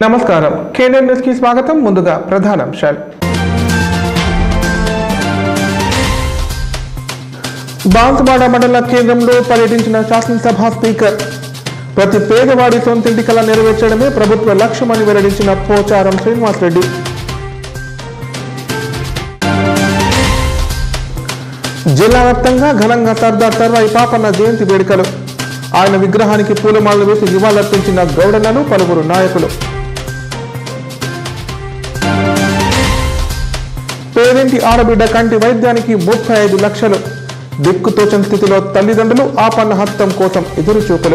నమస్కారం కేంద్ర న్యూస్ కి స్వాగతం ముందుగా ప్రధానాంశాలు బాన్సువాడ మండల కేంద్రంలో పర్యటించిన శాసనసభ స్పీకర్ ప్రతి పేదవాడి సొంతింటి కళ నెరవేర్చడమే ప్రభుత్వ లక్ష్యమని వెల్లడించిన పోచారం శ్రీనివాసరెడ్డి జిల్లా వ్యాప్తంగా ఘనంగా సర్దార్ సర్వాయి పాపన్న జయంతి వేడుకలు ఆయన విగ్రహానికి పూలమాలలు వేసి నివాళులర్పించిన గౌడలను పలువురు నాయకులు పేరింటి ఆడబిడ్డ కంటి వైద్యానికి ముప్పై ఐదు లక్షలు దిక్కుతోచని స్థితిలో తల్లిదండ్రులు ఆపన్న హస్తం కోసం ఎదురు చూపులు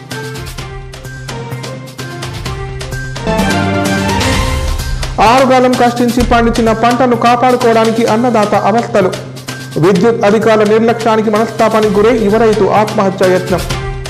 ఆరుగాలం కష్టించి పండించిన పంటను కాపాడుకోవడానికి అన్నదాత అవస్థలు విద్యుత్ అధికారుల నిర్లక్ష్యానికి మనస్తాపానికి గురై యువ రైతు ఆత్మహత్య యత్నం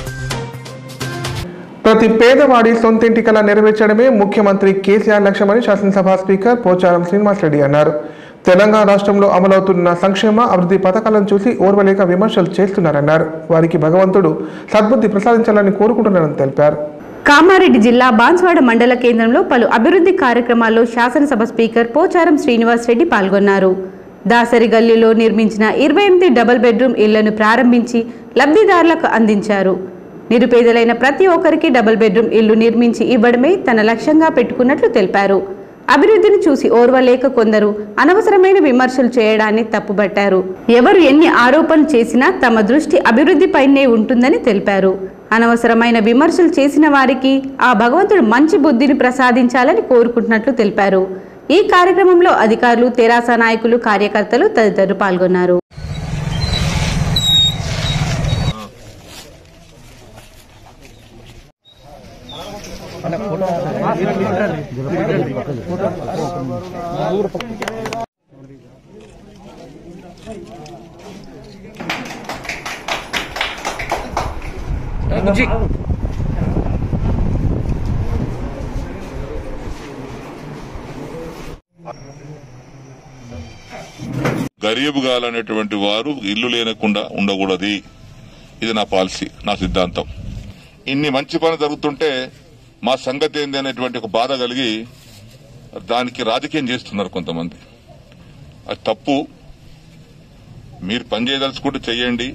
ప్రతి పేదవాడి సొంతింటి కళ నెరవేర్చడమే ముఖ్యమంత్రి కేసీఆర్ లక్ష్యమని శాసనసభ స్పీకర్ పోచారం శ్రీనివాసరెడ్డి అన్నారు తెలంగాణ రాష్ట్రంలో అమలవుతున్న సంక్షేమ అభివృద్ధి పథకాలను చూసి ఓర్వలేక విమర్శలు చేస్తున్నారన్నారు వారికి భగవంతుడు సద్బుద్ధి ప్రసాదించాలని కోరుకుంటున్నారని తెలిపారు కామారెడ్డి జిల్లా బాన్స్వాడ మండల కేంద్రంలో పలు అభివృద్ధి కార్యక్రమాల్లో శాసనసభ స్పీకర్ పోచారం శ్రీనివాస్ రెడ్డి పాల్గొన్నారు దాసరి గల్లీలో నిర్మించిన ఇరవై ఎనిమిది డబుల్ బెడ్రూమ్ ఇళ్లను ప్రారంభించి లబ్ధిదారులకు అందించారు నిరుపేదలైన ప్రతి ఒక్కరికి డబుల్ బెడ్రూమ్ ఇల్లు నిర్మించి ఇవ్వడమే తన లక్ష్యంగా పెట్టుకున్నట్లు తెలిపారు అభివృద్ధిని చూసి ఓర్వలేక కొందరు అనవసరమైన విమర్శలు చేయడాన్ని తప్పుబట్టారు ఎవరు ఎన్ని ఆరోపణలు చేసినా తమ దృష్టి అభివృద్ధిపైనే ఉంటుందని తెలిపారు అనవసరమైన విమర్శలు చేసిన వారికి ఆ భగవంతుడు మంచి బుద్ధిని ప్రసాదించాలని కోరుకుంటున్నట్లు తెలిపారు ఈ కార్యక్రమంలో అధికారులు తెరాస నాయకులు కార్యకర్తలు తదితరులు పాల్గొన్నారు గరీబ్ గాలనేటువంటి వారు ఇల్లు లేనకుండా ఉండకూడదు ఇది నా పాలసీ నా సిద్ధాంతం ఇన్ని మంచి పని జరుగుతుంటే మా సంగతి ఏంది అనేటువంటి ఒక బాధ కలిగి దానికి రాజకీయం చేస్తున్నారు కొంతమంది అది తప్పు మీరు పని చేయదలుచుకుంటే చెయ్యండి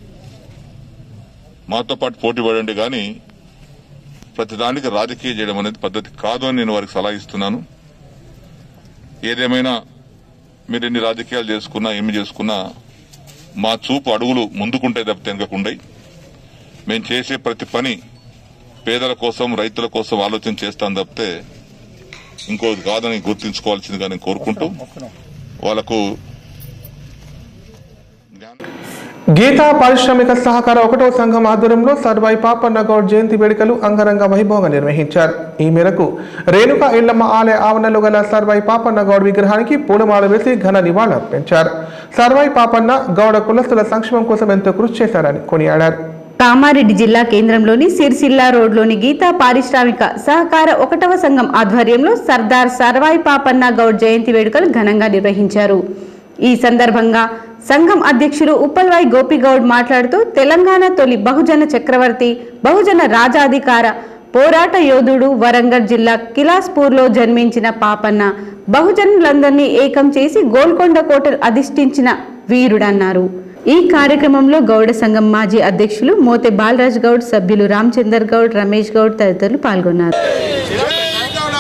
మాతో పాటు పోటీ పడండి కానీ ప్రతిదానికి రాజకీయం చేయడం అనేది పద్ధతి కాదు అని నేను వారికి సలహా ఇస్తున్నాను ఏదేమైనా మీరు ఎన్ని రాజకీయాలు చేసుకున్నా ఏమి చేసుకున్నా మా చూపు అడుగులు ముందుకుంటే తప్పితే వెనకకుండయి మేము చేసే ప్రతి పని పేదల కోసం రైతుల కోసం ఆలోచన చేస్తాను తప్పితే ఇంకోటి కాదని గుర్తించుకోవాల్సిందిగా నేను కోరుకుంటూ వాళ్ళకు జ్ఞానం గీతా పారిశ్రామిక సహకార ఒకటో సంఘం ఆధ్వర్యంలో సర్వాయి పాపన్న గౌడ్ జయంతి వేడుకలు అంగరంగ వైభవంగా నిర్వహించారు ఈ మేరకు రేణుకా ఇళ్లమ్మ ఆలయ ఆవరణలో గల సర్వాయి పాపన్న గౌడ్ విగ్రహానికి పూలమాల వేసి ఘన నివాళులర్పించారు సర్వాయి పాపన్న గౌడ కులస్తుల సంక్షేమం కోసం ఎంతో కృషి చేశారని కొనియాడారు కామారెడ్డి జిల్లా కేంద్రంలోని సిరిసిల్ల రోడ్లోని గీతా పారిశ్రామిక సహకార ఒకటవ సంఘం ఆధ్వర్యంలో సర్దార్ సర్వాయి పాపన్న గౌడ్ జయంతి వేడుకలు ఘనంగా నిర్వహించారు ఈ సందర్భంగా సంఘం అధ్యక్షులు ఉప్పల్వాయి గోపిగౌడ్ మాట్లాడుతూ తెలంగాణ తొలి బహుజన చక్రవర్తి బహుజన రాజాధికార పోరాట యోధుడు వరంగల్ జిల్లా కిలాస్పూర్లో జన్మించిన పాపన్న బహుజనులందరినీ ఏకం చేసి గోల్కొండ కోటను అధిష్ఠించిన వీరుడన్నారు ఈ కార్యక్రమంలో గౌడ సంఘం మాజీ అధ్యక్షులు మోతే బాలరాజ్ గౌడ్ సభ్యులు రామచందర్ గౌడ్ రమేష్ గౌడ్ తదితరులు పాల్గొన్నారు జై గౌడ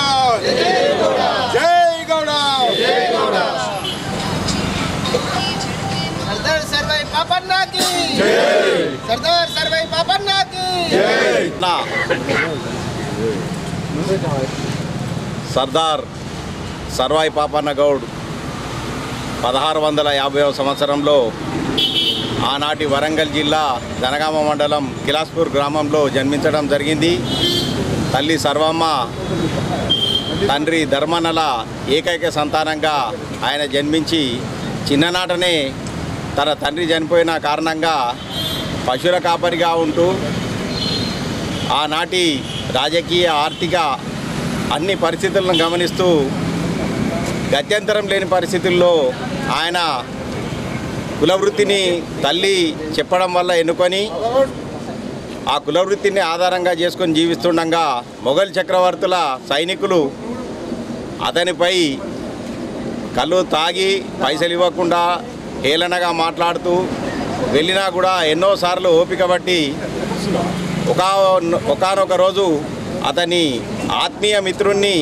జై గౌడ జై గౌడ सरदार सर्वाई पापन्ना की सरदार सर्वाई पापन्ना की నా సర్దార్ సర్వాయి పాపన్న గౌడ్ పదహారు వందల యాభైవ సంవత్సరంలో ఆనాటి వరంగల్ జిల్లా జనగామ మండలం కిలాస్పూర్ గ్రామంలో జన్మించడం జరిగింది తల్లి సర్వమ్మ తండ్రి ధర్మన్నల ఏకైక సంతానంగా ఆయన జన్మించి చిన్ననాటనే తన తండ్రి చనిపోయిన కారణంగా పశువుల కాపరిగా ఉంటూ ఆనాటి రాజకీయ ఆర్థిక అన్ని పరిస్థితులను గమనిస్తూ గత్యంతరం లేని పరిస్థితుల్లో ఆయన కులవృత్తిని తల్లి చెప్పడం వల్ల ఎన్నుకొని ఆ కులవృత్తిని ఆధారంగా చేసుకొని జీవిస్తుండగా మొఘల్ చక్రవర్తుల సైనికులు అతనిపై కళ్ళు తాగి పైసలు ఇవ్వకుండా హేళనగా మాట్లాడుతూ వెళ్ళినా కూడా ఎన్నోసార్లు ఓపిక బట్టి ఒక ఒకనొక రోజు అతని ఆత్మీయ మిత్రుణ్ణి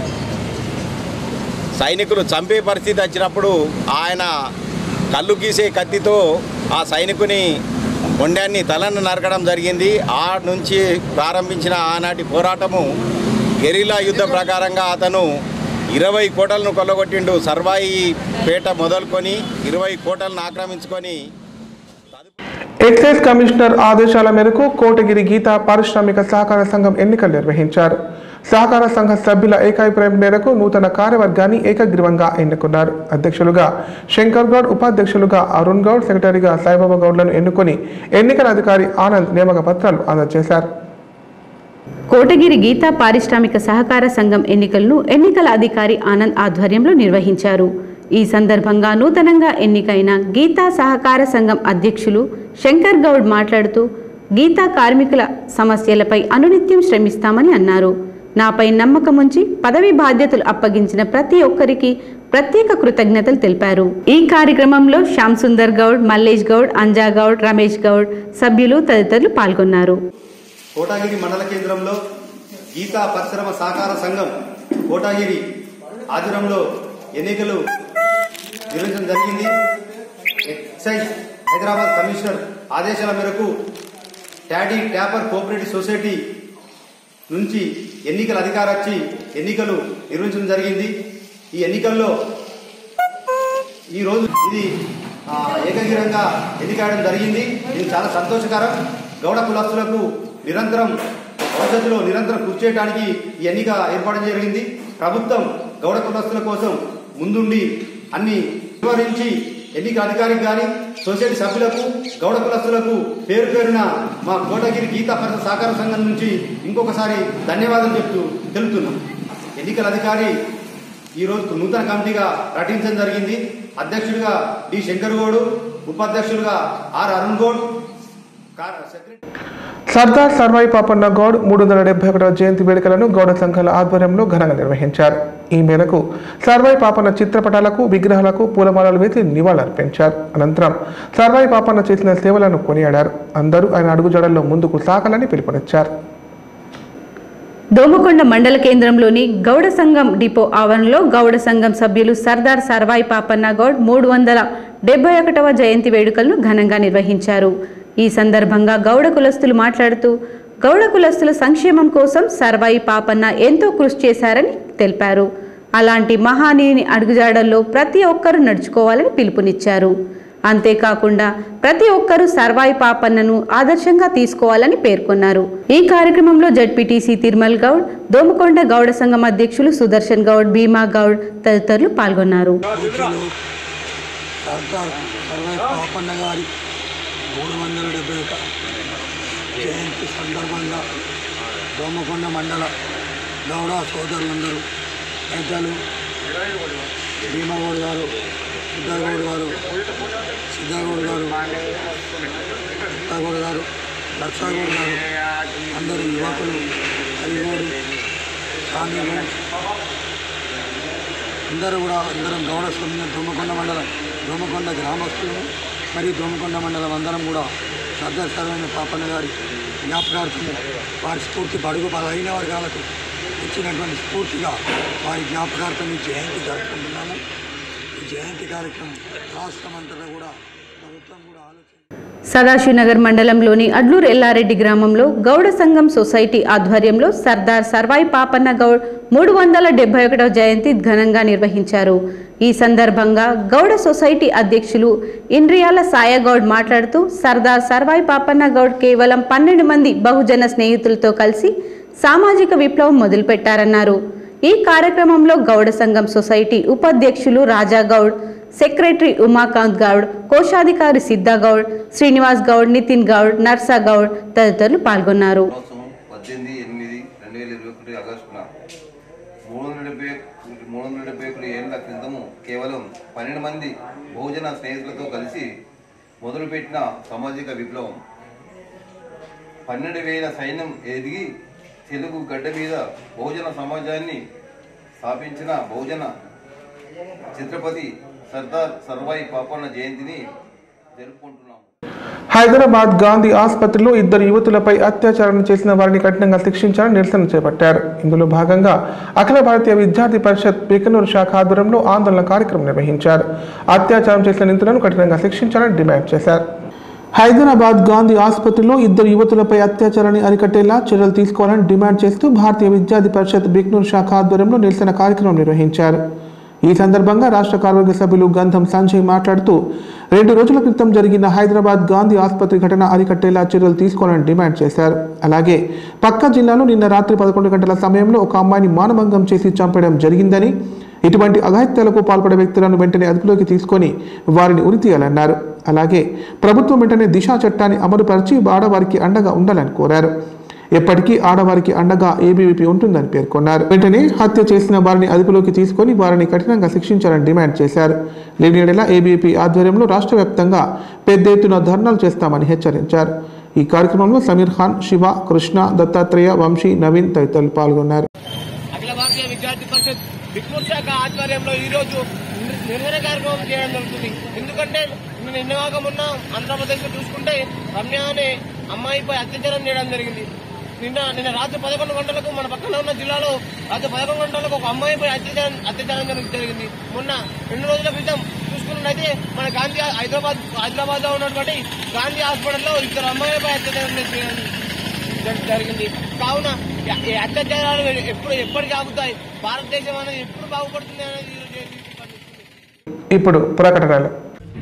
సైనికులు చంపే పరిస్థితి వచ్చినప్పుడు ఆయన కళ్ళు గీసే కత్తితో ఆ సైనికుని మొండాన్ని తలను నరకడం జరిగింది ఆ నుంచి ప్రారంభించిన ఆనాటి పోరాటము గెరిలా యుద్ధ ప్రకారంగా అతను ఇరవై కోటలను కొల్లగొట్టిండు సర్వాయి పేట మొదలుకొని ఇరవై కోటలను ఆక్రమించుకొని ఎక్సైజ్ కమిషనర్ ఆదేశాల మేరకు కోటగిరి గీతా పారిశ్రామిక సహకార సంఘం ఎన్నికలు నిర్వహించారు సహకార సంఘ సభ్యుల ఏకాభిప్రాయం మేరకు నూతన కార్యవర్గాన్ని ఏకగ్రీవంగా ఎన్నుకున్నారు అధ్యక్షులుగా శంకర్ గౌడ్ ఉపాధ్యక్షులుగా అరుణ్ గౌడ్ సెక్రటరీగా సాయిబాబా గౌడ్లను ఎన్నుకొని ఎన్నికల అధికారి ఆనంద్ నియామక పత్రాలు అందజేశారు కోటగిరి గీతా పారిశ్రామిక సహకార సంఘం ఎన్నికలను ఎన్నికల అధికారి ఆనంద్ ఆధ్వర్యంలో నిర్వహించారు ఈ సందర్భంగా నూతనంగా ఎన్నికైన గీతా సహకార సంఘం అధ్యక్షులు శంకర్ గౌడ్ మాట్లాడుతూ గీతా కార్మికుల సమస్యలపై అనునిత్యం శ్రమిస్తామని అన్నారు నాపై నమ్మకం ఉంచి పదవి బాధ్యతలు అప్పగించిన ప్రతి ఒక్కరికి ప్రత్యేక కృతజ్ఞతలు తెలిపారు ఈ కార్యక్రమంలో శ్యామ్ సుందర్ గౌడ్ మల్లేష్ గౌడ్ అంజా గౌడ్ రమేష్ గౌడ్ సభ్యులు తదితరులు పాల్గొన్నారు కోటాగిరి మండల కేంద్రంలో గీతా పరిశ్రమ సహకార సంఘం కోటాగిరి ఆధ్వర్యంలో ఎన్నికలు నిర్వహించడం జరిగింది ఎక్సైజ్ హైదరాబాద్ కమిషనర్ ఆదేశాల మేరకు టాడీ ట్యాపర్ కోఆపరేటివ్ సొసైటీ నుంచి ఎన్నికల అధికారం వచ్చి ఎన్నికలు నిర్వహించడం జరిగింది ఈ ఎన్నికల్లో ఈ రోజు ఇది ఆ, ఏకగ్రీవంగా ఎన్నికయడం జరిగింది ఇది చాలా సంతోషకరం గౌడ కులస్తులకు నిరంతరం భవిష్యత్తులో నిరంతరం కృషి చేయడానికి ఈ ఎన్నిక ఏర్పాటు జరిగింది ప్రభుత్వం గౌడ కులస్తుల కోసం ముందుండి అన్ని వివరించి ఎన్నిక అధికారికి కానీ సొసైటీ సభ్యులకు గౌడ కులస్తులకు పేరు పేరున మా కోటగిరి గీతా పరిషత్ సహకార సంఘం నుంచి ఇంకొకసారి ధన్యవాదాలు చెప్తూ తెలుపుతున్నాం ఎన్నికల అధికారి ఈ రోజు నూతన కమిటీగా ప్రకటించడం జరిగింది అధ్యక్షుడిగా డి శంకర్ గౌడ్ ఉపాధ్యక్షులుగా ఆర్ అరుణ్ గౌడ్ కా- సెక్రటరీ సర్దార్ సర్వాయి పాపన్న గౌడ్ మూడు వందల డెబ్బై ఒకటవ జయంతి వేడుకలను గౌడ సంఘాల ఆధ్వర్యంలో ఘనంగా నిర్వహించారు ఈ మేరకు సర్వాయి పాపన్న చిత్రపటాలకు విగ్రహాలకు పూలమాలలు వేసి నివాళులర్పించారు అనంతరం సర్వాయి పాపన్న చేసిన సేవలను కొనియాడారు అందరూ ఆయన అడుగుజాడల్లో ముందుకు సాగాలని పిలుపునిచ్చారు దోమకొండ మండల కేంద్రంలోని గౌడ సంఘం డిపో ఆవరణలో గౌడ సంఘం సభ్యులు సర్దార్ సర్వాయి పాపన్న గౌడ్ మూడు వందల డెబ్బై ఒకటవ జయంతి వేడుకలను ఘనంగా నిర్వహించారు ఈ సందర్భంగా గౌడ కులస్తులు మాట్లాడుతూ గౌడ కులస్తుల సంక్షేమం కోసం సర్వాయి పాపన్న ఎంతో కృషి చేశారని తెలిపారు అలాంటి మహానీయుని అడుగుజాడల్లో ప్రతి ఒక్కరూ నడుచుకోవాలని పిలుపునిచ్చారు అంతేకాకుండా ప్రతి ఒక్కరూ సర్వాయి పాపన్నను ఆదర్శంగా తీసుకోవాలని పేర్కొన్నారు ఈ కార్యక్రమంలో జడ్పీటీసీ తిరుమల్ గౌడ్ దోమకొండ గౌడ సంఘం అధ్యక్షులు సుదర్శన్ గౌడ్ భీమా గౌడ్ తదితరులు పాల్గొన్నారు సర్దార్ సర్వై పాపన్న గారి మూడు వందల డెబ్బై ఒక జయంతి సందర్భంగా దోమకొండ మండల గౌడ సోదరులందరూ పెద్దలు భీమగౌడ్ గారు సిద్ధగౌడ్ గారు సిద్ధగౌడ్ గారు సిద్ధగౌడ్ గారు లక్షగౌడ్ గారు అందరూ యువకులు హరిగౌడు స్వామిలు అందరూ కూడా అందరం గౌడ సొమ్మిన దోమకొండ మండలం దోమకొండ గ్రామస్తులు మరియు దోమకొండ మండలం అందరం కూడా సర్దార్ సర్వైన పాపన్న గారి జ్ఞాపకార్థం వారి స్ఫూర్తి బడుగు బలహీన వర్గాలకు ఇచ్చినటువంటి స్ఫూర్తిగా వారి జ్ఞాపకార్థం ఈ జయంతి జరుపుకుంటున్నాము ఈ జయంతి కార్యక్రమం రాష్ట్రం అంతటా కూడా ప్రభుత్వం కూడా ఆలోచన సదాశివనగర్ మండలంలోని అడ్లూరు ఎల్లారెడ్డి గ్రామంలో గౌడ సంఘం సొసైటీ ఆధ్వర్యంలో సర్దార్ సర్వాయి పాపన్న గౌడ్ మూడు వందల డెబ్బై ఒకటవ జయంతి ఘనంగా నిర్వహించారు ఈ సందర్భంగా గౌడ సొసైటీ అధ్యక్షులు ఇంద్రియాల సాయగౌడ్ మాట్లాడుతూ సర్దార్ సర్వాయి పాపన్న గౌడ్ కేవలం పన్నెండు మంది బహుజన స్నేహితులతో కలిసి సామాజిక విప్లవం మొదలుపెట్టారన్నారు ఈ కార్యక్రమంలో గౌడ సంఘం సొసైటీ ఉపాధ్యక్షులు రాజా గౌడ్ సెక్రటరీ ఉమాకాంత్ గౌడ్ కోశాధికారి సిద్ధా గౌడ్ శ్రీనివాస్ గౌడ్ నితిన్ గౌడ్ నర్సా గౌడ్ తదితరులు పాల్గొన్నారు దినోత్సవం పద్దెనిమిది ఎనిమిది రెండు వేల ఇరవై ఒకటి ఆగస్టున మూడు వందల డెబ్బై మూడు వందల డెబ్బై ఒకటి ఏళ్ల క్రితము కేవలం పన్నెండు మంది బహుజన స్నేహితులతో కలిసి మొదలుపెట్టిన సామాజిక విప్లవం పన్నెండు వేల సైన్యం ఎదిగి తెలుగు గడ్డ మీద బహుజన సమాజాన్ని స్థాపించిన బహుజన ఛత్రపతి సర్దార్ సర్వాయి పాపన్న జయంతిని జరుపుకుంటున్నాము హైదరాబాద్ గాంధీ ఆసుపత్రిలో ఇద్దరు యువతులపై అత్యాచారం చేసిన వారిని కఠినంగా శిక్షించాలని నిరసన చేపట్టారు ఇందులో భాగంగా అఖిల భారతీయ విద్యార్థి పరిషత్ బికనూరు శాఖ ఆధ్వర్యంలో ఆందోళన కార్యక్రమం నిర్వహించారు అత్యాచారం చేసిన నిందితులను కఠినంగా శిక్షించాలని డిమాండ్ చేశారు హైదరాబాద్ గాంధీ ఆసుపత్రిలో ఇద్దరు యువతులపై అత్యాచారాన్ని అరికట్టేలా చర్యలు తీసుకోవాలని డిమాండ్ చేస్తూ భారతీయ విద్యార్థి పరిషత్ బిక్నూర్ శాఖ ఆధ్వర్యంలో నిరసన కార్యక్రమం నిర్వహించారు ఈ సందర్భంగా రాష్ట్ర కార్యవర్గ సభ్యులు గంధం సంజయ్ మాట్లాడుతూ రెండు రోజుల క్రితం జరిగిన హైదరాబాద్ గాంధీ ఆసుపత్రి ఘటన అరికట్టేలా చర్యలు తీసుకోవాలని డిమాండ్ చేశారు అలాగే పక్క జిల్లాలో నిన్న రాత్రి పదకొండు గంటల సమయంలో ఒక అమ్మాయిని మానభంగం చేసి చంపడం జరిగిందని ఇటువంటి అఘాయిత్యాలకు పాల్పడే వ్యక్తులను వెంటనే అదుపులోకి తీసుకొని వారిని ఉరితీయాలన్నారు అలాగే ప్రభుత్వం వెంటనే దిశా చట్టాన్ని అమలుపరిచి ఆడవారికి అండగా ఉండాలని కోరారు ఎప్పటికీ ఆడవారికి అండగా ఏబీవీపీ ఉంటుందని పేర్కొన్నారు వెంటనే హత్య చేసిన వారిని అదుపులోకి తీసుకొని వారిని కఠినంగా శిక్షించాలని డిమాండ్ చేశారు లేనిడలా ఏబీవీపీ ఆధ్వర్యంలో రాష్ట్ర వ్యాప్తంగా పెద్ద ఎత్తున ధర్నాలు చేస్తామని హెచ్చరించారు ఈ కార్యక్రమంలో సమీర్ ఖాన్ శివ కృష్ణ దత్తాత్రేయ వంశీ నవీన్ తదితరులు పాల్గొన్నారు అఖిల భారతీయ విద్యార్థి పరిషత్ బిక్నూర్ శాఖ ఆధ్వర్యంలో ఈ రోజు నిరసన కార్యక్రమం చేయడం జరుగుతుంది ఎందుకంటే నేను నిన్నగాక మొన్న ఆంధ్రప్రదేశ్ లో చూసుకుంటే రమ్య అనే అమ్మాయిపై అత్యాచారం చేయడం జరిగింది నిన్న నిన్న రాత్రి పదకొండు గంటలకు మన పక్కన ఉన్న జిల్లాలో రాత్రి పదకొండు గంటలకు ఒక అమ్మాయిపై అత్యాచారం అత్యాచారం జరుగు- జరిగింది మొన్న రెండు రోజుల క్రితం చూసుకున్నట్టయితే మన గాంధీ హైదరాబాద్ హైదరాబాద్ లో ఉన్నటువంటి గాంధీ హాస్పిటల్లో ఇద్దరు అమ్మాయిలపై అత్యాచారం జరిగింది జరి- జరిగింది కావున ఈ- ఈ అత్యాచారాలు ఎప్పుడు ఎప్పటికీ ఆగుతాయి భారతదేశం అనేది ఎప్పుడు బాగుపడుతుంది అనేది ఈ రోజు ఇప్పుడు ప్రకటనలు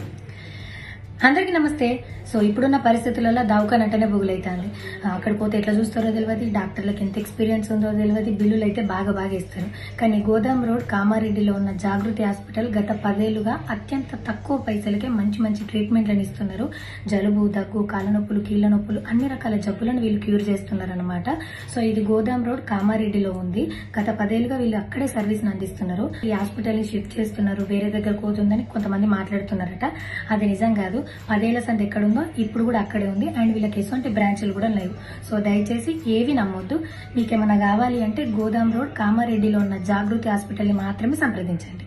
అందరికీ నమస్తే సో ఇప్పుడున్న పరిస్థితులలో దవాఖాన అంటేనే బుగులైతుంది అక్కడ పోతే ఎట్లా చూస్తారో తెలియదు డాక్టర్లకు ఎంత ఎక్స్పీరియన్స్ ఉందో తెలియదు బిల్లులు అయితే బాగా బాగా ఇస్తారు కానీ గోదాం రోడ్ కామారెడ్డిలో ఉన్న జాగృతి హాస్పిటల్ గత పదేళ్లుగా అత్యంత తక్కువ పైసలకే మంచి మంచి ట్రీట్మెంట్లను ఇస్తున్నారు జలుబు దగ్గు కాళ్ళనొప్పులు కీళ్ళ నొప్పులు అన్ని రకాల జబ్బులను వీళ్ళు క్యూర్ చేస్తున్నారు అనమాట సో ఇది గోదాం రోడ్ కామారెడ్డిలో ఉంది గత పదేళ్లుగా వీళ్ళు అక్కడే సర్వీస్ అందిస్తున్నారు ఈ హాస్పిటల్ ని షిఫ్ట్ చేస్తున్నారు వేరే దగ్గర పోతుందని కొంతమంది మాట్లాడుతున్నారట అది నిజం కాదు పదేళ్ల సంది ఎక్కడుందో ఇప్పుడు కూడా అక్కడే ఉంది అండ్ వీళ్ళకి ఎటువంటి బ్రాంచ్లు కూడా లేవు సో దయచేసి ఏవి నమ్మొద్దు మీకేమైనా కావాలి అంటే గోదాం రోడ్ కామారెడ్డిలో ఉన్న జాగృతి హాస్పిటల్ ని మాత్రమే సంప్రదించండి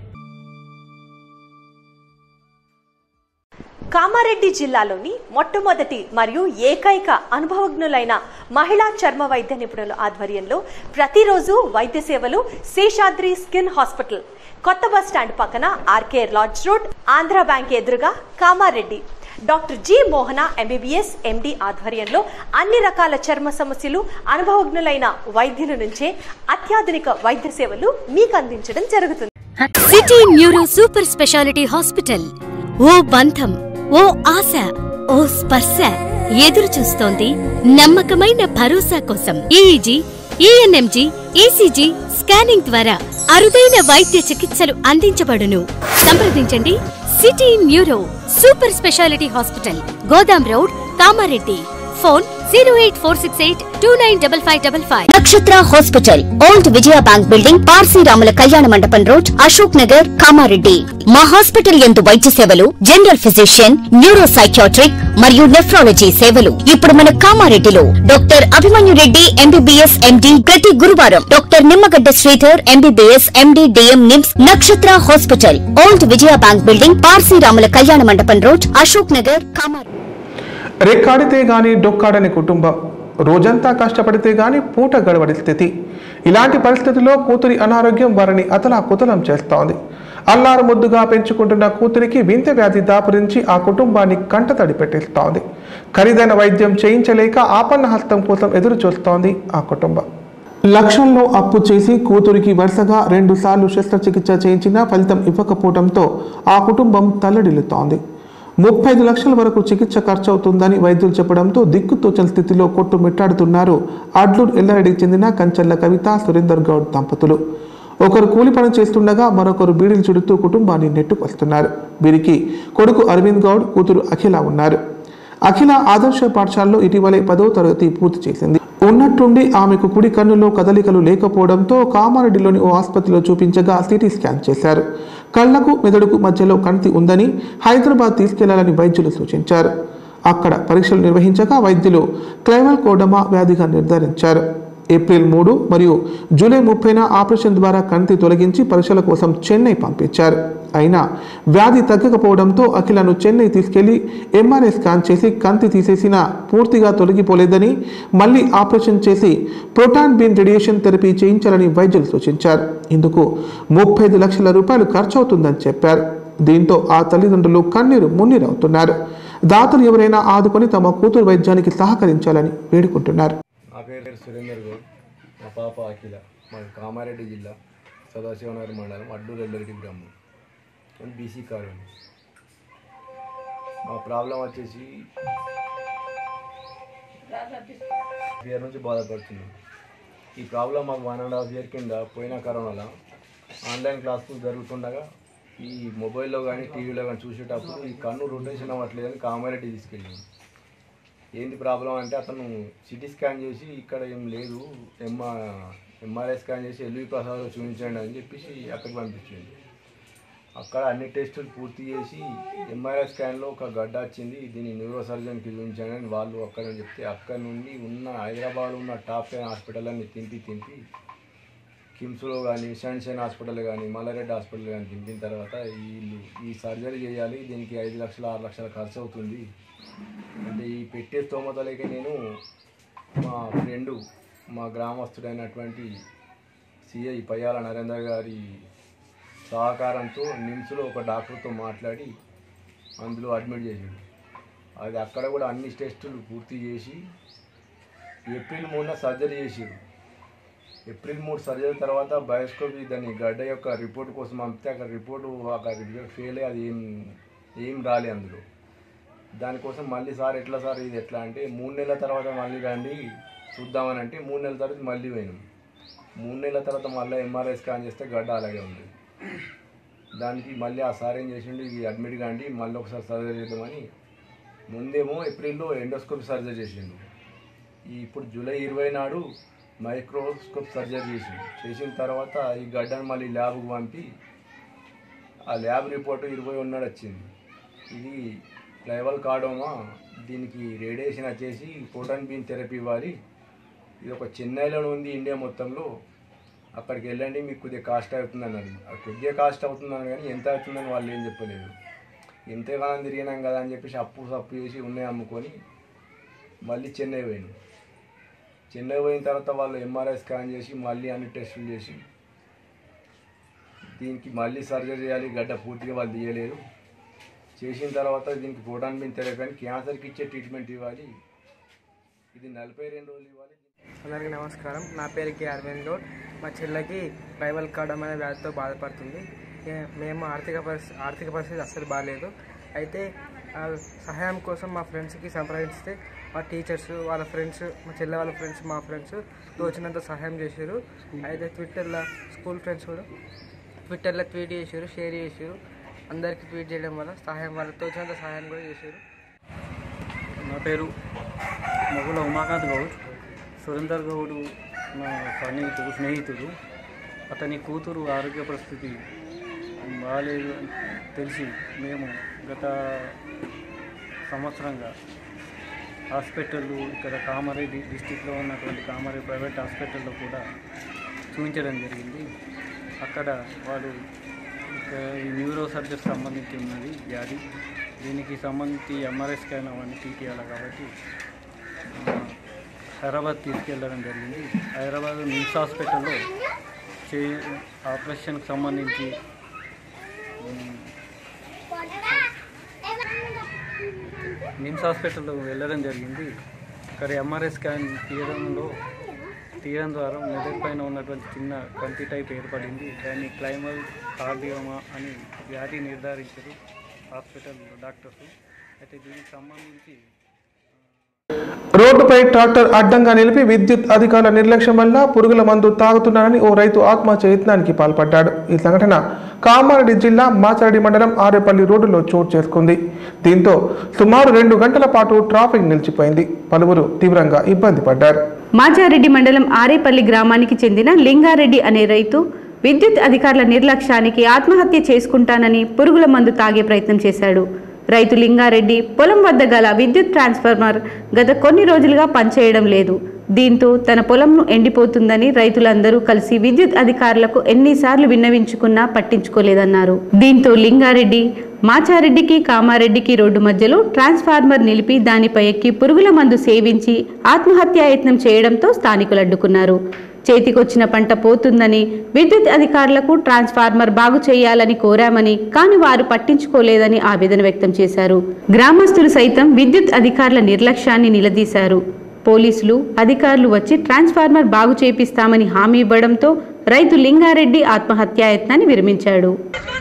కామారెడ్డి జిల్లాలోని మొట్టమొదటి మరియు ఏకైక అనుభవజ్ఞులైన మహిళా చర్మ వైద్య నిపుణుల ఆధ్వర్యంలో ప్రతిరోజు వైద్య సేవలు శేషాద్రి స్కిన్ హాస్పిటల్ కొత్త బస్ స్టాండ్ పక్కన RK lodge road Andhra bank ఎదురుగా Kamareddy doctor G Mohana MBBS MD ఆధ్వర్యంలో అన్ని రకాల చర్మ సమస్యలు అనుభవజ్ఞులైన వైద్యుల నుంచే అత్యాధునిక వైద్య సేవలు మీకు అందించడం జరుగుతుంది city neuro super speciality hospital ఓ బంధం ఓ ఆశ ఓ స్పర్శ ఎదురు చూస్తోంది నమ్మకమైన భరోసా కోసం ఈఈజీ ఈఎన్ఎంజీ ఈసీజీ స్కానింగ్ ద్వారా అరుదైన వైద్య చికిత్సలు అందించబడును సంప్రదించండి city neuro super speciality hospital గోదాం road Kamareddy phone zero eight four six eight two nine double five double five Nakshatra hospital old Vijaya bank building పార్సీరాముల కళ్యాణ మండపం రోడ్ అశోక్ నగర్ కామారెడ్డి మా హాస్పిటల్ యందు వైద్య సేవలు జనరల్ ఫిజిషియన్ న్యూరో సైకియాట్రిక్ మరియు నెఫ్రాలజీ సేవలు ఇప్పుడు మన కామారెడ్డిలో doctor Abhimanyu Reddy MBBS MD ప్రతి గురువారం doctor Nimmagadda Sridhar MBBS MD DM NIMS Nakshatra hospital old Vijaya bank building పార్సీరాముల కళ్యాణ మండపం రోడ్ అశోక్ నగర్ కామారెడ్డి రెక్కాడితే గాని డొక్కాడని కుటుంబం రోజంతా కష్టపడితే గాని పూట గడవడి స్థితి ఇలాంటి పరిస్థితుల్లో కూతురి అనారోగ్యం వారిని అతలా కుతలం చేస్తోంది అల్లారు ముద్దుగా పెంచుకుంటున్న కూతురికి వింత వ్యాధి దాపురించి ఆ కుటుంబాన్ని కంటతడి పెట్టిస్తోంది ఖరీదైన వైద్యం చేయించలేక ఆపన్న హస్తం కోసం ఎదురు చూస్తోంది ఆ కుటుంబం లక్షల్లో అప్పు చేసి కూతురికి వరుసగా రెండు సార్లు శస్త్రచికిత్స చేయించినా ఫలితం ఇవ్వకపోవడంతో ఆ కుటుంబం తల్లడిల్లుతోంది ముప్పై ఐదు లక్షల వరకు చికిత్స ఖర్చవుతుందని వైద్యులు చెప్పడంతో దిక్కుతోచని స్థితిలో కొట్టుమిట్టాడుతున్నారు అడ్లూరు ఎల్లారెడ్డికి చెందిన కంచర్ల కవిత సురేందర్ గౌడ్ దంపతులు ఒకరు కూలి పని చేస్తుండగా మరొకరు బీడీలు చుడుతూ కుటుంబాన్ని నెట్టుకొస్తున్నారు వీరికి కొడుకు అరవింద్ గౌడ్ కూతురు అఖిల ఉన్నారు అఖిల ఆదర్శ పాఠశాలలో ఇటీవలే పదో తరగతి పూర్తి చేసింది ఉన్నట్టుండి ఆమెకు కుడి కన్నులో కదలికలు లేకపోవడంతో కామారెడ్డిలోని ఓ ఆసుపత్రిలో చూపించగా సిటీ స్కాన్ చేశారు కళ్లకు మెదడుకు మధ్యలో కణితి ఉందని హైదరాబాద్ తీసుకెళ్లాలని వైద్యులు సూచించారు అక్కడ పరీక్షలు నిర్వహించగా వైద్యులు క్లైవల్ కోడమా వ్యాధిగా నిర్ధారించారు ఏప్రిల్ మూడు మరియు జూలై ముప్పైన ఆపరేషన్ ద్వారా కంటి తొలగించి పరీక్షల కోసం చెన్నై పంపించారు అయినా వ్యాధి తగ్గకపోవడంతో అఖిలను చెన్నై తీసుకెళ్లి ఎంఆర్ఐ స్కాన్ చేసి కంతి తీసేసిన పూర్తిగా తొలగిపోలేదని మళ్ళీ ఆపరేషన్ చేసి ప్రోటాన్ బీన్ రేడియేషన్ థెరపీ చేయించాలని వైద్యులు సూచించారు ఇందుకు ముప్పై ఐదు లక్షల రూపాయలు ఖర్చవుతుందని చెప్పారు దీంతో ఆ తల్లిదండ్రులు కన్నీరు మున్నీరవుతున్నారు దాతలు ఎవరైనా ఆదుకొని తమ కూతురు వైద్యానికి సహకరించాలని వేడుకుంటున్నారు నా పేరు సురేందర్ గౌడ్ మా పాప అఖిల మాది కామారెడ్డి జిల్లా సదాశివనగర్ మండలం అడ్డూరు ఎల్లరెడ్డి గ్రామం నేను బీసీ కాలనీ మా ప్రాబ్లం వచ్చేసి ఇయర్ నుంచి బాధపడుతున్నాం ఈ ప్రాబ్లం మాకు వన్ అండ్ హాఫ్ ఇయర్ కింద పోయిన కరోనాలో ఆన్లైన్ క్లాసులు జరుగుతుండగా ఈ మొబైల్లో కానీ టీవీలో కానీ చూసేటప్పుడు ఈ కన్ను రొటేషన్ అవ్వట్లేదని కామారెడ్డి తీసుకెళ్ళాము ఏంది ప్రాబ్లం అంటే అతను సిటీ స్కాన్ చేసి ఇక్కడ ఏం లేదు ఎంఆర్ ఎంఆర్ఐ స్కాన్ చేసి ఎల్వి ప్రసాద్ చూపించండి అని చెప్పేసి అక్కడికి పంపించింది అక్కడ అన్ని టెస్టులు పూర్తి చేసి ఎంఆర్ఐ స్కాన్లో ఒక గడ్డ వచ్చింది దీన్ని న్యూరో సర్జన్కి చూపించండి అని వాళ్ళు అక్కడ చెప్తే అక్కడ నుండి ఉన్న హైదరాబాద్ ఉన్న టాప్ టెన్ హాస్పిటల్ అన్ని తింపి తింపి కిమ్స్లో కానీ సన్షైన్ హాస్పిటల్ కానీ మల్లారెడ్డి హాస్పిటల్ కానీ తింపిన తర్వాత వీళ్ళు ఈ సర్జరీ చేయాలి దీనికి ఐదు లక్షలు ఆరు లక్షల ఖర్చు అవుతుంది అంటే ఈ పెట్టే స్తోమత లేక నేను మా ఫ్రెండు మా గ్రామస్తుడైనటువంటి సిఐ పయ్యాల నరేందర్ గారి సహకారంతో నిమ్స్లో ఒక డాక్టర్తో మాట్లాడి అందులో అడ్మిట్ చేసిండు అది అక్కడ కూడా అన్ని టెస్టులు పూర్తి చేసి ఏప్రిల్ మూడున సర్జరీ చేసారు ఏప్రిల్ మూడు సర్జరీ తర్వాత బయోస్కోపీ దాని గడ్డ యొక్క రిపోర్ట్ కోసం పంపితే అక్కడ రిపోర్టు అక్కడ రిపోర్ట్ ఫెయిల్ అయ్యి అది ఏం ఏం రాలే అందులో దానికోసం మళ్ళీ సార్ ఎట్లా సార్ ఇది ఎట్లా అంటే మూడు నెలల తర్వాత మళ్ళీ రండి చూద్దామని అంటే మూడు నెలల తర్వాత మళ్ళీ పోయినాం మూడు నెలల తర్వాత మళ్ళీ ఎంఆర్ఐ స్కాన్ చేస్తే గడ్డ అలాగే ఉంది దానికి మళ్ళీ ఆ సార్ ఏం చేసిండు ఇది అడ్మిట్ కాండి మళ్ళీ ఒకసారి సర్జరీ చేద్దామని ముందేమో ఏప్రిల్లో ఎండోస్కోపీ సర్జరీ చేసిండు ఈ ఇప్పుడు జూలై ఇరవై నాడు మైక్రోస్కోప్ సర్జరీ చేసిండు చేసిన తర్వాత ఈ గడ్డను మళ్ళీ ల్యాబ్కి పంపి ఆ ల్యాబ్ రిపోర్ట్ ఇరవై ఉన్నాడు వచ్చింది ఇది లైవల్ కార్డోమా దీనికి రేడియేషన్ వచ్చేసి ప్రోటాన్ బీన్ థెరపీ ఇవ్వాలి ఇది ఒక చెన్నైలో ఉంది ఇండియా మొత్తంలో అక్కడికి వెళ్ళండి మీకు కొద్దిగా కాస్ట్ అవుతుంది అన్నారు అది కొద్దిగా కాస్ట్ అవుతుందని కానీ ఎంత అవుతుందని వాళ్ళు ఏం చెప్పలేదు ఎంతగానో తిరిగినాం కదా అని చెప్పేసి అప్పు సప్పు చేసి ఉన్నాయి అమ్ముకొని మళ్ళీ చెన్నై పోయినాం చెన్నై పోయిన తర్వాత వాళ్ళు ఎంఆర్ఐ స్కాన్ చేసి మళ్ళీ అన్ని టెస్టులు చేసి దీనికి మళ్ళీ సర్జరీ చేయాలి గడ్డ పూర్తిగా వాళ్ళు తీయలేదు చేసిన తర్వాత దీనికి ప్రోటాన్ బిన్ థెరపీ అని క్యాన్సర్కి ఇచ్చే ట్రీట్మెంట్ ఇవ్వాలి ఇది నలభై రెండు రోజులు ఇవ్వాలి అందరికీ నమస్కారం నా పేరు కే అరవింద్ గౌడ్ మా చెల్లెకి ట్రైబల్ కార్డ్ అనే వ్యాధితో బాధపడుతుంది ఏ- మేము ఆర్థిక పరిస్థితి ఆర్థిక పరిస్థితి అస్సలు బాగాలేదు అయితే ఆ సహాయం కోసం మా ఫ్రెండ్స్కి సంప్రదిస్తే మా టీచర్స్ వాళ్ళ ఫ్రెండ్స్ మా చెల్లె వాళ్ళ ఫ్రెండ్స్ మా ఫ్రెండ్స్ తోచినంత సహాయం చేశారు అయితే ట్విట్టర్లో స్కూల్ ఫ్రెండ్స్ కూడా ట్విట్టర్లో ట్వీట్ చేశారు షేర్ చేశారు అందరికీ ట్వీట్ చేయడం వల్ల సహాయం వాళ్ళ తోచినంత సహాయం కూడా చేశారు నా పేరు మగుల ఉమాకాంత్ గౌడ్ సురేందర్ గౌడ్ నా సన్నిహితుడు స్నేహితుడు అతని కూతురు ఆరోగ్య పరిస్థితి బాగాలేదు అని తెలిసి మేము గత సంవత్సరంగా హాస్పిటళ్ళు ఇక్కడ కామారెడ్డి డిస్టిక్లో ఉన్నటువంటి కామారెడ్డి ప్రైవేట్ హాస్పిటల్లో కూడా చూపించడం జరిగింది అక్కడ వాళ్ళు ఇక ఈ న్యూరో సర్జరీ సంబంధించి ఉన్నది వ్యాధి దీనికి సంబంధించి ఎంఆర్ఐ స్కాన్ అవన్నీ తీపియాలి కాబట్టి ఆ, హైదరాబాద్ తీసుకెళ్ళడం జరిగింది హైదరాబాద్ నిమ్స్ హాస్పిటల్లో చే ఆపరేషన్కి సంబంధించి ఉమ్, నిమ్స్ హాస్పిటల్లో వెళ్ళడం జరిగింది అక్కడ ఎంఆర్ఐ స్కాన్ తీయడంలో తీయడం ద్వారా మెదడు పైన ఉన్నటువంటి చిన్న కంటి టైప్ ఏర్పడింది దాన్ని క్లైమల్ కార్డియోమా అని వ్యాధి నిర్ధారించారు హాస్పిటల్ డాక్టర్స్ అయితే దీనికి సంబంధించి రోడ్డుపై ట్రాక్టర్ అడ్డంగా నిలిపి విద్యుత్ అధికారుల నిర్లక్ష్యం వల్ల పురుగుల మందు తాగుతున్నారని ఓ రైతు ఆత్మహత్య యత్నానికి పాల్పడ్డాడు ఈ సంఘటన కామారెడ్డి జిల్లా మాచారెడ్డి మండలం ఆరేపల్లి రోడ్డులో చోటు చేసుకుంది దీంతో సుమారు రెండు గంటల పాటు ట్రాఫిక్ నిలిచిపోయింది పలువురు తీవ్రంగా ఇబ్బంది పడ్డారు మాచారెడ్డి మండలం ఆరేపల్లి గ్రామానికి చెందిన లింగారెడ్డి అనే రైతు విద్యుత్ అధికారుల నిర్లక్ష్యానికి ఆత్మహత్య చేసుకుంటానని పురుగుల మందు తాగే ప్రయత్నం చేశాడు రైతు లింగారెడ్డి పొలం వద్ద గల విద్యుత్ ట్రాన్స్ఫార్మర్ గత కొన్ని రోజులుగా పనిచేయడం లేదు దీంతో తన పొలంను ఎండిపోతుందని రైతులందరూ కలిసి విద్యుత్ అధికారులకు ఎన్నిసార్లు విన్నవించుకున్నా పట్టించుకోలేదన్నారు దీంతో లింగారెడ్డి మాచారెడ్డికి కామారెడ్డికి రోడ్డు మధ్యలో ట్రాన్స్ఫార్మర్ నిలిపి దానిపై ఎక్కి పురుగుల మందు సేవించి ఆత్మహత్యాయత్నం చేయడంతో స్థానికులు అడ్డుకున్నారు చేతికొచ్చిన పంట పోతుందని విద్యుత్ అధికారులకు ట్రాన్స్ఫార్మర్ బాగు చేయాలని కోరామని కానీ వారు పట్టించుకోలేదని ఆవేదన వ్యక్తం చేశారు గ్రామస్తులు సైతం విద్యుత్ అధికారుల నిర్లక్ష్యాన్ని నిలదీశారు పోలీసులు అధికారులు వచ్చి ట్రాన్స్ఫార్మర్ బాగు చేపిస్తామని హామీ ఇవ్వడంతో రైతు లింగారెడ్డి ఆత్మహత్యాయత్నాన్ని విరమించాడు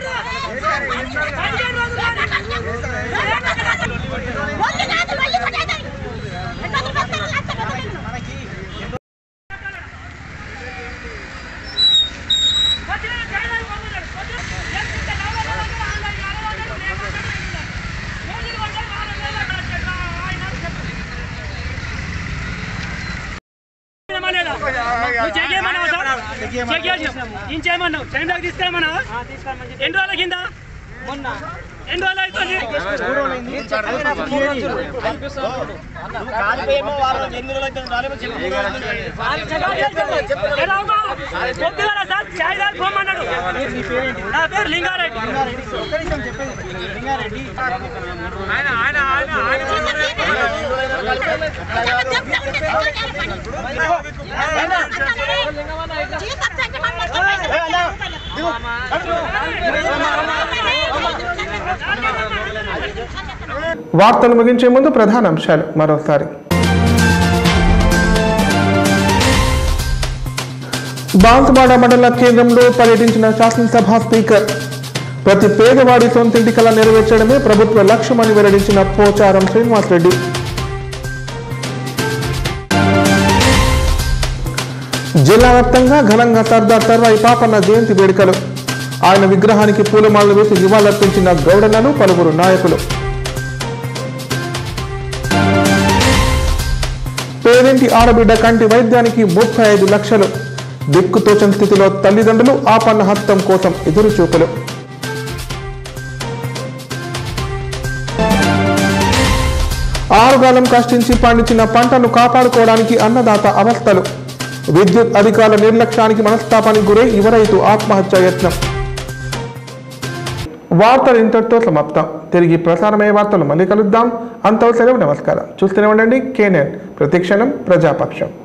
నువ్వు చెక్ చేయమన్నావా సార్? చెక్ చేసి ఏం చేయమన్నావు టైంలోకి తీసుకెళ్ళమన్నావా ఎన్ని రోజుల కింద ఎన్ని రోజులు అవుతుంది ఎలా ఉన్నా? పొద్దుగాల సార్ చాయ్ దారి పోమన్నాడు నా పేరు లింగారెడ్డి ఆయన ఆయన ఆయన వార్తలు ముగించే ముందు ప్రధాన అంశాలు మరోసారి బాన్సువాడ మండల కేంద్రంలో పర్యటించిన శాసనసభ స్పీకర్ ప్రతి పేదవాడి సొంతింటి కల నెరవేర్చడమే ప్రభుత్వ లక్ష్యమని వెల్లడించిన పోచారం శ్రీనివాసరెడ్డి జిల్లా వ్యాప్తంగా ఘనంగా సర్దార్ సర్వాయి పాపన్న జయంతి వేడుకలు ఆయన విగ్రహానికి పూలమాలలు వేసి నివాళులర్పించిన గౌడన్నలు పలువురు నాయకులు పేదింటి ఆడబిడ్డ కంటి వైద్యానికి ముప్పై ఐదు లక్షలు దిక్కుతోచని స్థితిలో తల్లిదండ్రులు ఆపన్న హస్తం కోసం ఎదురుచూపులు ఆరుగాలం కష్టించి పండించిన పంటను కాపాడుకోవడానికి అన్నదాత అవస్థలు విద్యుత్ అధికారుల నిర్లక్ష్యానికి మనస్తాపానికి గురై యువ రైతు ఆత్మహత్య యత్నం వార్తలు ఇంతటితో సమాప్తం తిరిగి ప్రసారమయ్యే వార్తలు మళ్ళీ కలుద్దాం అంతవరకు సెలవు నమస్కారం చూస్తూనే ఉండండి కేనెన్ ప్రతిక్షణం ప్రజాపక్షం